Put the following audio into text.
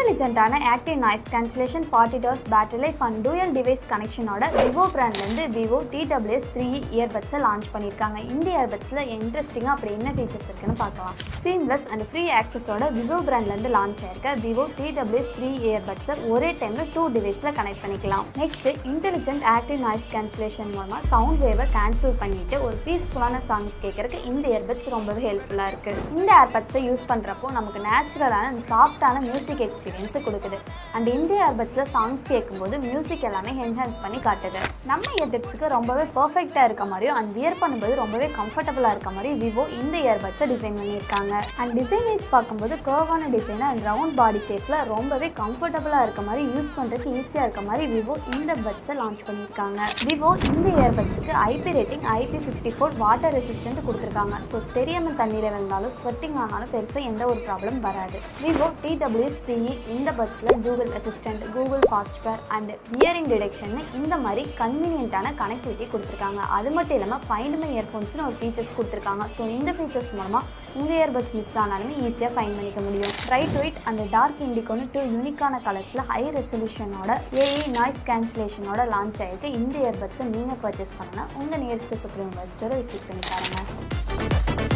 இன்டெலிஜென்ட்டான active noise cancellation பார்ட்டி டாஸ் battery life and dual device கனெக்ஷனோட விவோ பிராண்ட்லேருந்து விவோ டிடபிள்யூஎஸ் த்ரீ இயர்பட்ஸை லான்ச் பண்ணியிருக்காங்க இந்த இயர்பட்ஸில் இன்ட்ரெஸ்டிங்காக அப்படி என்ன ஃபீச்சர்ஸ் இருக்குன்னு பார்க்கலாம் சீம்லெஸ் அண்ட் ஃப்ரீ ஆக்சஸோட விவோ பிராண்ட்லேருந்து லான்ச் ஆயிருக்க விவோ டிடபிள்யூஎஸ் த்ரீ இயர்பட்ஸை ஒரே டைமில் டூ டிவைஸில் கனெக்ட் பண்ணிக்கலாம் next intelligent active noise cancellation மூலமாக சவுண்ட் வேவை கேன்சல் பண்ணிட்டு ஒரு பீஸ்ஃபுல்லான சாங்ஸ் கேட்கறதுக்கு இந்த இயர்பட்ஸ் ரொம்பவே ஹெல்ப்ஃபுல்லாக இருக்குது இந்த ஏர்பட்ஸை யூஸ் பண்ணுறப்போ நமக்கு நேச்சுரலான அந்த சாஃப்டான மியூசிக் எக்ஸ்பீரியன்ஸை கொடுக்குது அண்ட் இந்த இயர்பட்ஸில் சாங்ஸ் கேட்கும்போது மியூசிக் எல்லாமே என்ஹான்ஸ் பண்ணி காட்டுது நம்ம இயர்பட்ஸுக்கு ரொம்பவே பர்ஃபெக்டாக இருக்க மாதிரியும் அண்ட் வியர் பண்ணும்போது ரொம்பவே கம்ஃபர்டபுளாக இருக்க மாதிரி விவோ இந்த இயர்பட்ஸை டிசைன் பண்ணியிருக்காங்க அண்ட் டிசைன் வைஸ் பார்க்கும்போது கர்வான டிசைன் அண்ட் ரவுண்ட் பாடி ஷேப்பில் ரொம்பவே கம்ஃபர்டபுளாக இருக்க மாதிரி யூஸ் பண்ணுறதுக்கு ஈஸியாக இருக்க மாதிரி விவோ இந்த பட்ஸை லான்ச் பண்ணியிருக்காங்க விவோ இந்த இயர்பட்ஸுக்கு IP rating IP fifty four water resistant கொடுத்துருக்காங்க ஸோ தெரியாமல் தண்ணீரை வந்தாலும் ஸ்வெட்டிங் ஆனாலும் பெருசாக எந்த ஒரு ப்ராப்ளம் வராது விவோ டிடபிள்யூஎஸ் த்ரீ இந்த பட்ஸில் Google assistant Google fast pair and hearing detection இந்த மாதிரி கன்வீனியன்ட்டான கனெக்டிவிட்டி கொடுத்துருக்காங்க அது மட்டும் இல்லாமல் ஃபைண்ட் மை இயர்ஃபோன்ஸ்னு ஒரு ஃபீச்சர்ஸ் கொடுத்துருக்காங்க ஸோ இந்த ஃபீச்சர்ஸ் மூலமாக உங்கள் இயர்பட்ஸ் மிஸ் ஆனாலுமே ஈஸியாக ஃபைன் பண்ணிக்க முடியும் பிரைட் ஒயிட் அண்ட் டார்க் இண்டிகோன்னு டூ யூனிக்கான கலர்ஸில் ஹை ரெசல்யூஷனோட ஏஐ நாய்ஸ் கேன்சலேஷனோட லான்ச் ஆகிருக்கு இந்த இயர்பட்ஸை நீங்கள் பர்ச்சேஸ் பண்ணால் உங்கள் நியரஸ்ட் சுப்ரீம் பஸ்டரை விசிட் பண்ணி பாருங்கள்